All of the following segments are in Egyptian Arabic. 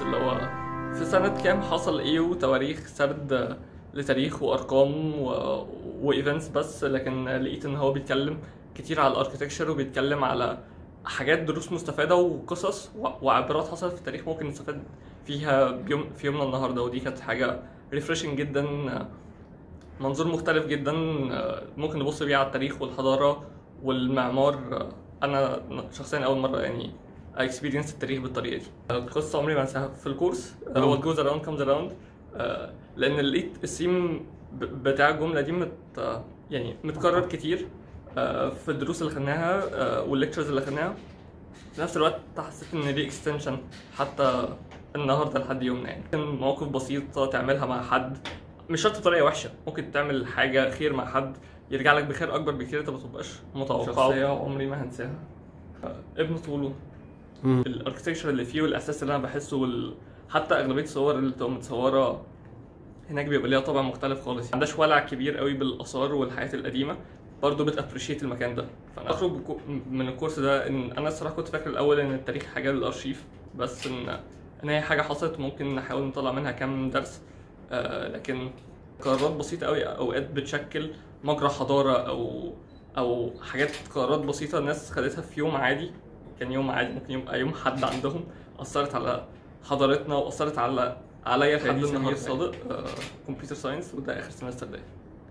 اللي هو في سنة كام حصل ايه وتواريخ سرد لتاريخ وارقام و... وايفنتس بس لكن لقيت ان هو بيتكلم كتير على الاركتكشر وبيتكلم على حاجات دروس مستفادة وقصص و... وعبارات حصلت في التاريخ ممكن نستفاد فيها بيوم في يومنا النهارده ودي كانت حاجة ريفريشنج جدا منظور مختلف جدا ممكن نبص بيه على التاريخ والحضارة والمعمار انا شخصيا اول مرة يعني اكسبيرينس التاريخ بالطريقة دي قصة عمري ما انساها في الكورس هو جوز اراوند كامز اراوند لان لقيت السيم ب- بتاع الجملة دي مت يعني متكرر كتير آه، في الدروس اللي خدناها آه، والليكتشرز اللي خدناها في نفس الوقت حسيت ان دي اكستنشن حتى النهارده لحد يومنا يعني كان مواقف بسيطة تعملها مع حد مش شرط بطريقة وحشة ممكن تعمل حاجة خير مع حد يرجع لك بخير أكبر بكتير أنت ما تبقاش متوقعه شخصية عمري ما هنساها آه، ابن طوله مم. الاركتكشر اللي فيه والاساس اللي انا بحسه وال... حتى اغلبيه الصور اللي بتبقى متصوره هناك بيبقى ليها طابع مختلف خالص ما عندهاش ولع كبير قوي بالاثار والحاجات القديمه برضه بتابريشيت المكان ده فانا اخرج بكو- من الكورس ده ان انا الصراحه كنت فاكر الاول ان التاريخ حاجه للارشيف بس ان ان هي حاجه حصلت ممكن نحاول نطلع منها كام درس آه لكن قرارات بسيطه قوي اوقات بتشكل مجرى حضاره او او حاجات قرارات بسيطه الناس خدتها في يوم عادي كان يوم عادي ممكن يبقى يوم حد عندهم اثرت على حضارتنا واثرت على عليا لحد النهارده صادق كمبيوتر ساينس وده اخر سمستر ده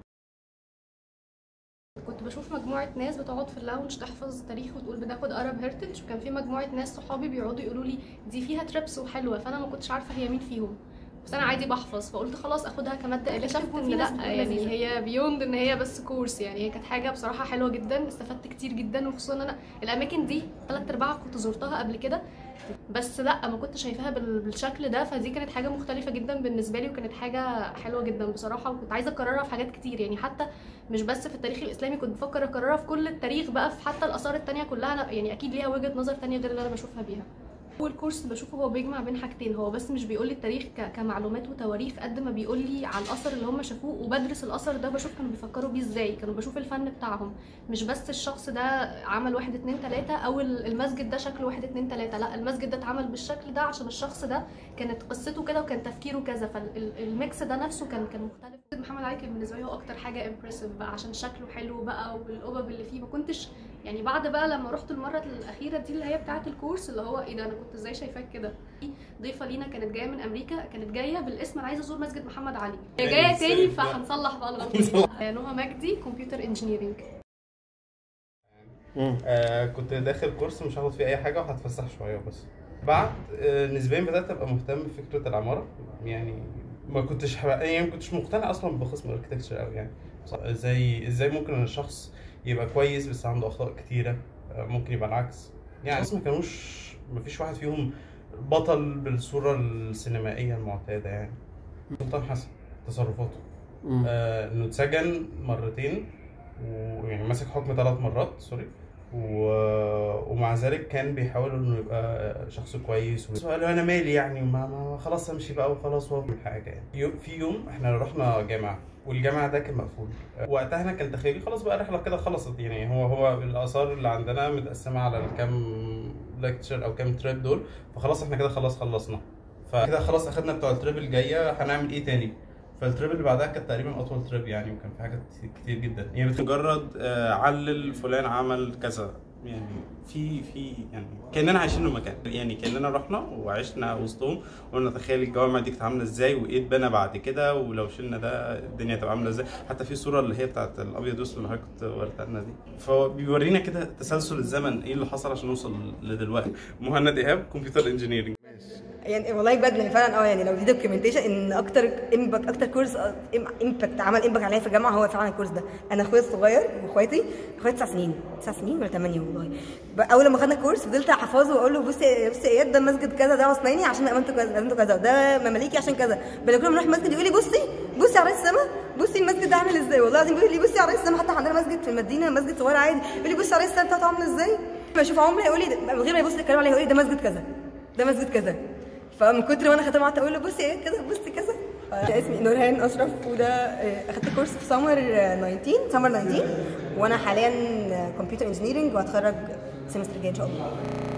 كنت بشوف مجموعة ناس بتقعد في اللاونج تحفظ تاريخ وتقول بناخد Arab هيرتج وكان في مجموعة ناس صحابي بيقعدوا يقولوا لي دي فيها تريبس وحلوة فأنا ما كنتش عارفة هي مين فيهم بس أنا عادي بحفظ فقلت خلاص أخدها كمادة اكتشفت إن لأ يعني هي بيوند إن هي بس كورس يعني هي كانت حاجة بصراحة حلوة جدا استفدت كتير جدا وخصوصا إن أنا الأماكن دي تلات أرباعها كنت زرتها قبل كده بس لا ما كنت شايفاها بال- بالشكل ده فدي كانت حاجه مختلفه جدا بالنسبه لي وكانت حاجه حلوه جدا بصراحه وكنت عايزه اكررها في حاجات كتير يعني حتى مش بس في التاريخ الاسلامي كنت بفكر اكررها في كل التاريخ بقى في حتى الاثار التانية كلها أنا يعني اكيد ليها وجهه نظر تانية غير اللي انا بشوفها بيها اول كورس بشوفه هو بيجمع بين حاجتين هو بس مش بيقول لي التاريخ ك- كمعلومات وتواريخ قد ما بيقول لي على الاثر اللي هم شافوه وبدرس الاثر ده بشوف كانوا بيفكروا بيه ازاي كانوا بشوف الفن بتاعهم مش بس الشخص ده عمل واحد اتنين تلاتة او ال- المسجد ده شكله واحد اتنين تلاتة لا المسجد ده اتعمل بالشكل ده عشان الشخص ده كانت قصته كده وكان تفكيره كذا فالميكس ده نفسه كان كان مختلف محمد علي كان بالنسبه لي هو اكتر حاجه امبرسيف بقى عشان شكله حلو بقى والقبب اللي فيه ما كنتش يعني بعد بقى لما رحت المره الاخيره دي اللي هي بتاعه الكورس اللي هو ايه ده انا كنت ازاي شايفاك كده ضيفه لينا كانت جايه من امريكا كانت جايه بالاسم انا عايزه ازور مسجد محمد علي هي جايه تاني فهنصلح بقى الغلطه دي نهى مجدي كمبيوتر انجينيرنج مم. آه كنت داخل كورس مش هاخد فيه اي حاجه وهتفسح شويه بس بعد آه نسبيا بدات ابقى مهتم بفكره العماره يعني ما كنتش حب... يعني ما كنتش مقتنع اصلا بقسم الاركتكتشر قوي يعني ازاي ازاي ممكن ان الشخص يبقى كويس بس عنده اخطاء كتيره آه ممكن يبقى العكس يعني الناس ما كانوش ما فيش واحد فيهم بطل بالصوره السينمائيه المعتاده يعني سلطان حسن تصرفاته مم. آه، انه اتسجن مرتين ويعني مسك حكم ثلاث مرات سوري و... ومع ذلك كان بيحاول انه يبقى شخص كويس وقال له انا مالي يعني ما, ما خلاص امشي بقى وخلاص واعمل حاجه يعني يو- في يوم احنا رحنا جامعه والجامعه ده كان مقفول وقتها انا كان تخيلي خلاص بقى الرحله كده خلصت يعني هو هو الاثار اللي عندنا متقسمه على الكام ليكتشر او كام تريب دول فخلاص احنا كده خلاص خلصنا فكده خلاص اخدنا بتوع التريب الجايه هنعمل ايه تاني فالتريب اللي بعدها كانت تقريبا اطول تريب يعني وكان في حاجات كتير جدا يعني بت- مجرد آه، علل فلان عمل كذا يعني في في يعني كاننا عايشين له مكان يعني كاننا رحنا وعشنا وسطهم وقلنا تخيل الجوامع دي كانت عامله ازاي وايه اتبنى بعد كده ولو شلنا ده الدنيا تبقى عامله ازاي حتى في صوره اللي هي بتاعت الابيض والاسود اللي حضرتك كنت وريتها لنا دي فبيورينا كده تسلسل الزمن ايه اللي حصل عشان نوصل لدلوقتي مهند ايهاب كمبيوتر انجينيرنج يعني والله بجد يعني فعلا اه يعني لو دي دوكيومنتيشن ان اكتر امباكت اكتر كورس امباكت عمل امباكت عليا في الجامعه هو فعلا الكورس ده انا اخويا الصغير واخواتي اخواتي تسع سنين تسع سنين ولا ثمانيه والله ب- اول لما خدنا الكورس فضلت احفظه واقول له بصي بصي يا اياد ده مسجد كذا ده عثماني عشان امانته كذا امانته كذا وده مماليكي عشان كذا بل كل ما نروح مسجد يقول لي بصي بصي على رأس السما بصي المسجد ده عامل ازاي والله العظيم بيقول لي بصي على رأس السما حتى عندنا مسجد في المدينه مسجد صغير عادي يقول لي بصي على رأس السما بتاعته عامله ازاي لما اشوف عمري يقول لي من غير ما يبص الكلام عليه يقول لي ده مسجد كذا ده مسجد كذا فمن كتر ما انا خدت قعدت اقول له بصي ايه كذا بصي كذا اسمي نورهان اشرف وده آه، اخدت كورس في سمر 19 سمر 19 وانا حاليا كمبيوتر انجينيرنج وهتخرج السمستر الجاي ان شاء الله